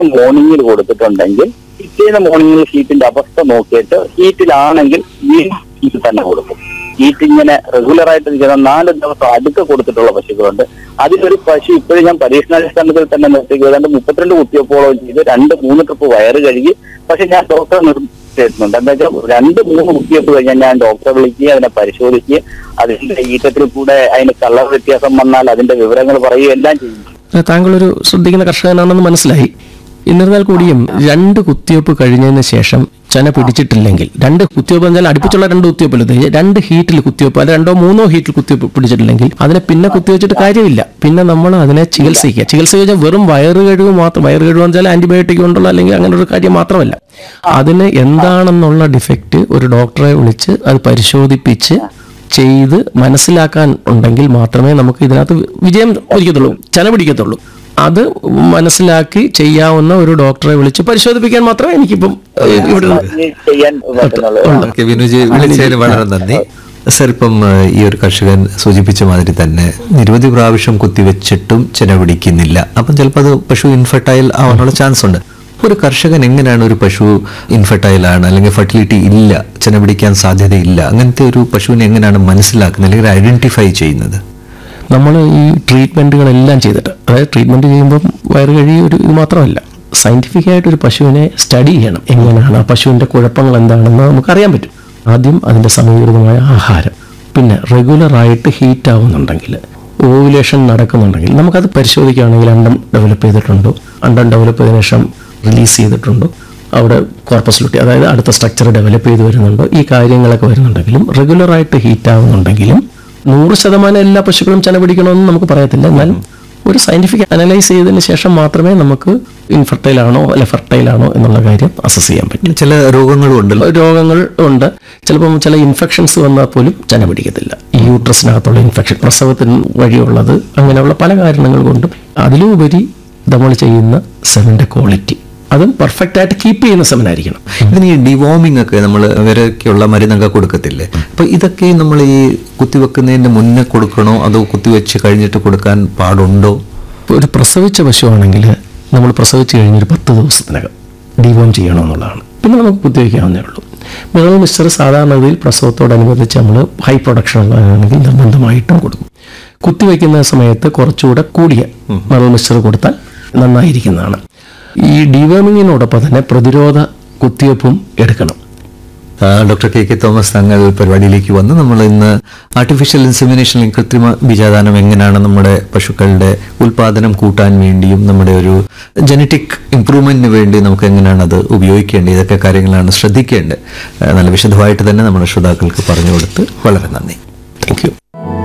മോർണിംഗിൽ കൊടുത്തിട്ടുണ്ടെങ്കിൽ പിറ്റേന്ന് മോർണിംഗിൽ ഹീറ്റിന്റെ അവസ്ഥ നോക്കിയിട്ട് ഹീറ്റിലാണെങ്കിൽ വീണ്ടും ഹീറ്റ് തന്നെ കൊടുക്കും ഹീറ്റ് ഇങ്ങനെ റെഗുലർ ആയിട്ട് നിൽക്കുന്ന നാല് ദിവസം അടുക്ക കൊടുത്തിട്ടുള്ള പശുക്കളുണ്ട് അതിലൊരു പശു ഇപ്പോഴും ഞാൻ പരീക്ഷണാടിസ്ഥാനത്തിൽ തന്നെ നിർത്തിക്കുക ഏതാണ്ട് മുപ്പത്തിരണ്ട് കുത്തിയപ്പോളം ചെയ്ത് രണ്ട് മൂന്ന് ട്രിപ്പ് വയറ് കഴുകി പക്ഷെ ഞാൻ ഡോക്ടറെ നിർദ്ദേശിച്ചിട്ടുണ്ട് എന്താ വെച്ചാൽ രണ്ട് മൂന്ന് കുത്തിയപ്പ് കഴിഞ്ഞാൽ ഞാൻ ഡോക്ടറെ വിളിക്കുകയും അതിനെ പരിശോധിക്കുകയും അതിന്റെ ഈറ്റത്തിൽ കൂടെ അതിന് കളർ വ്യത്യാസം വന്നാൽ അതിന്റെ വിവരങ്ങൾ പറയുകയും എല്ലാം ചെയ്യും താങ്കൾ ഒരു ശ്രദ്ധിക്കുന്ന കർഷകനാണെന്ന് മനസ്സിലായി എന്നിരുന്നാൽ കൂടിയും രണ്ട് കുത്തിവയ്പ്പ് കഴിഞ്ഞതിന് ശേഷം ചന പിടിച്ചിട്ടില്ലെങ്കിൽ രണ്ട് കുത്തിവയ്പ്പ് എന്നാൽ അടുപ്പിച്ചുള്ള രണ്ട് കുത്തിവയ്പ്പല്ല ഇത് രണ്ട് ഹീറ്റിൽ കുത്തിവയ്പ്പ് അല്ല രണ്ടോ മൂന്നോ ഹീറ്റിൽ കുത്തിവയ്പ്പ് പിടിച്ചിട്ടില്ലെങ്കിൽ അതിനെ പിന്നെ കുത്തിവെച്ചിട്ട് കാര്യമില്ല പിന്നെ നമ്മൾ അതിനെ ചികിത്സിക്കുക ചികിത്സ വെച്ചാൽ വെറും വയറ് കഴിവ് മാത്രം വയറ് കഴിവ് വെച്ചാൽ ആന്റിബയോട്ടിക് കൊണ്ടുള്ള അല്ലെങ്കിൽ അങ്ങനെ ഒരു കാര്യം മാത്രമല്ല അതിന് എന്താണെന്നുള്ള ഡിഫക്റ്റ് ഒരു ഡോക്ടറെ വിളിച്ച് അത് പരിശോധിപ്പിച്ച് ചെയ്ത് മനസ്സിലാക്കാൻ ഉണ്ടെങ്കിൽ മാത്രമേ നമുക്ക് ഇതിനകത്ത് വിജയം പിടിക്കത്തുള്ളൂ ചന പിടിക്കത്തുള്ളൂ അത് മനസ്സിലാക്കി ചെയ്യാവുന്ന ഒരു ഡോക്ടറെ വിളിച്ച് പരിശോധിപ്പിക്കാൻ മാത്രമേ എനിക്കിപ്പം ഏഹ്, ഇവിടെ ഇനി ചെയ്യാൻ പറ്റുന്നുള്ളൂ ഓക്കെ വിനുജി വിളിച്ചതിന് വളരെ നന്ദി സർ ഇപ്പം ഏഹ്, ഈ ഒരു കർഷകൻ സൂചിപ്പിച്ച മാതിരി തന്നെ നിരവധി പ്രാവശ്യം കുത്തിവെച്ചിട്ടും ചെന പിടിക്കുന്നില്ല അപ്പം ചിലപ്പോൾ അത് പശു ഇൻഫെർട്ടൈൽ ആവാനുള്ള ചാൻസ് ഉണ്ട് ഒരു കർഷകൻ എങ്ങനെയാണ് ഒരു പശു ഇൻഫെർട്ടൈൽ ആണ് അല്ലെങ്കിൽ ഫെർട്ടിലിറ്റി ഇല്ല ചെന പിടിക്കാൻ സാധ്യതയില്ല അങ്ങനത്തെ ഒരു പശുവിനെ എങ്ങനെയാണ് മനസ്സിലാക്കുന്നത് അല്ലെങ്കിൽ ഐഡന്റിഫൈ ചെയ്യുന്നത് നമ്മൾ ഈ ട്രീറ്റ്മെൻറ്റുകളെല്ലാം ചെയ്തിട്ട് അതായത് ട്രീറ്റ്മെൻറ്റ് ചെയ്യുമ്പം വയറ് കഴി ഒരു ഇത് മാത്രമല്ല സയൻറ്റിഫിക് ആയിട്ട് ഒരു പശുവിനെ സ്റ്റഡി ചെയ്യണം എങ്ങനെയാണ് ആ പശുവിൻ്റെ കുഴപ്പങ്ങൾ എന്താണെന്ന് നമുക്കറിയാൻ പറ്റും ആദ്യം അതിൻ്റെ സമീകൃതമായ ആഹാരം പിന്നെ റെഗുലറായിട്ട് ഹീറ്റ് ആവുന്നുണ്ടെങ്കിൽ ഓവുലേഷൻ നടക്കുന്നുണ്ടെങ്കിൽ നമുക്കത് പരിശോധിക്കുകയാണെങ്കിൽ അണ്ടം ഡെവലപ്പ് ചെയ്തിട്ടുണ്ടോ അണ്ടം ഡെവലപ്പ് ചെയ്തതിനു ശേഷം റിലീസ് ചെയ്തിട്ടുണ്ടോ അവിടെ കോർപ്പസ് ലുട്ടി അതായത് അടുത്ത സ്ട്രക്ചർ ഡെവലപ്പ് ചെയ്ത് വരുന്നുണ്ടോ ഈ കാര്യങ്ങളൊക്കെ വരുന്നുണ്ടെങ്കിലും റെഗുലറായിട്ട് ഹീറ്റ് ആവുന്നുണ്ടെങ്കിലും നൂറ് ശതമാനം എല്ലാ പശുക്കളും ചന പിടിക്കണമെന്ന് നമുക്ക് പറയത്തില്ല എന്നാൽ ഒരു സയന്റിഫിക് അനലൈസ് ചെയ്തതിന് ശേഷം മാത്രമേ നമുക്ക് ഇൻഫെർട്ടൈൽ ആണോ അല്ല ഫെർട്ടൈൽ ആണോ എന്നുള്ള കാര്യം അസസ് ചെയ്യാൻ പറ്റും ചില രോഗങ്ങളും ഉണ്ടല്ലോ രോഗങ്ങൾ ഉണ്ട് ചിലപ്പം ചില ഇൻഫെക്ഷൻസ് വന്നാൽ പോലും ചന പിടിക്കത്തില്ല ഈ യൂട്രസിനകത്തുള്ള ഇൻഫെക്ഷൻ പ്രസവത്തിന് വഴിയുള്ളത് അങ്ങനെയുള്ള പല കാരണങ്ങൾ കൊണ്ടും അതിലുപരി നമ്മൾ ചെയ്യുന്ന സെവൻ്റെ ക്വാളിറ്റി അതും പെർഫെക്റ്റ് ആയിട്ട് കീപ്പ് ചെയ്യുന്ന സെവനായിരിക്കണം ഇതിന് ഈ ഡിവോമിംഗ് ഒക്കെ നമ്മൾ ഇവരൊക്കെയുള്ള മരുന്നൊക്കെ കൊടുക്കത്തില്ലേ അപ്പൊ ഇതൊക്കെ നമ്മൾ ഈ കുത്തിവെക്കുന്നതിന് മുന്നേ കൊടുക്കണോ അതോ കുത്തിവെച്ച് കഴിഞ്ഞിട്ട് കൊടുക്കാൻ പാടുണ്ടോ ഇപ്പോൾ ഒരു പ്രസവിച്ച പശുവാണെങ്കിൽ നമ്മൾ പ്രസവിച്ച് കഴിഞ്ഞൊരു പത്ത് ദിവസത്തിനകം ഡിവോം ചെയ്യണമെന്നുള്ളതാണ് പിന്നെ നമുക്ക് കുത്തിവയ്ക്കാവുന്നേ ഉള്ളൂ മിനറൽ മിക്സ്ചർ സാധാരണഗതിയിൽ പ്രസവത്തോടനുബന്ധിച്ച് നമ്മൾ ഹൈ പ്രൊഡക്ഷൻ ഉള്ളതാണെങ്കിൽ നിർബന്ധമായിട്ടും കൊടുക്കും കുത്തിവയ്ക്കുന്ന സമയത്ത് കുറച്ചുകൂടെ കൂടിയ മിനറൽ മിക്സ്ചർ കൊടുത്താൽ നന്നായിരിക്കുന്നതാണ് ഈ ഡിവോമിങ്ങിനോടൊപ്പം തന്നെ പ്രതിരോധ കുത്തിവയ്പ്പും എടുക്കണം ആ, ഡോക്ടർ കെ കെ തോമസ് തങ്ങൾ പരിപാടിയിലേക്ക് വന്ന് നമ്മൾ ഇന്ന് ആർട്ടിഫിഷ്യൽ ഇൻസെമിനേഷൻ കൃത്രിമ ബീജാദാനം എങ്ങനെയാണ് നമ്മുടെ പശുക്കളുടെ ഉൽപാദനം കൂട്ടാൻ വേണ്ടിയും നമ്മുടെ ഒരു ജനറ്റിക് ഇംപ്രൂവ്മെന്റിന് വേണ്ടി നമുക്ക് എങ്ങനെയാണ് അത് ഉപയോഗിക്കേണ്ടത് ഇതൊക്കെ കാര്യങ്ങളാണ് ശ്രദ്ധിക്കേണ്ടത് ആ, നല്ല വിശദമായിട്ട് തന്നെ നമ്മുടെ ശ്രോതാക്കൾക്ക് പറഞ്ഞു കൊടുത്ത് വളരെ നന്ദി താങ്ക് യു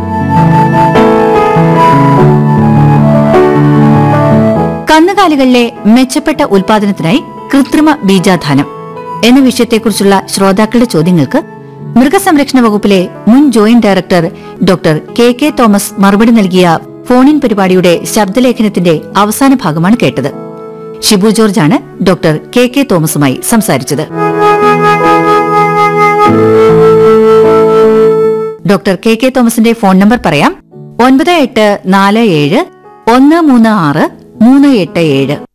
കന്നുകാലികളിലെ മെച്ചപ്പെട്ട ഉൽപാദനത്തിനായി കൃത്രിമ ബീജാധാനം എന്ന വിഷയത്തെക്കുറിച്ചുള്ള ശ്രോതാക്കളുടെ ചോദ്യങ്ങൾക്ക് മൃഗസംരക്ഷണ വകുപ്പിലെ മുൻ joint director doctor K K Thomas മറുപടി നൽകിയ ഫോണിൻ പരിപാടിയുടെ ശബ്ദലേഖനത്തിന്റെ അവസാന ഭാഗമാണ് കേട്ടത് Shibu George doctor K K തോമസുമായി സംസാരിച്ചത് ഡോക്ടർ കെ കെ തോമസിന്റെ ഫോൺ നമ്പർ പറയാം ഒൻപത് എട്ട് നാല് ഏഴ് ഒന്ന് മൂന്ന് ആറ് മൂന്ന് എട്ട് ഏഴ്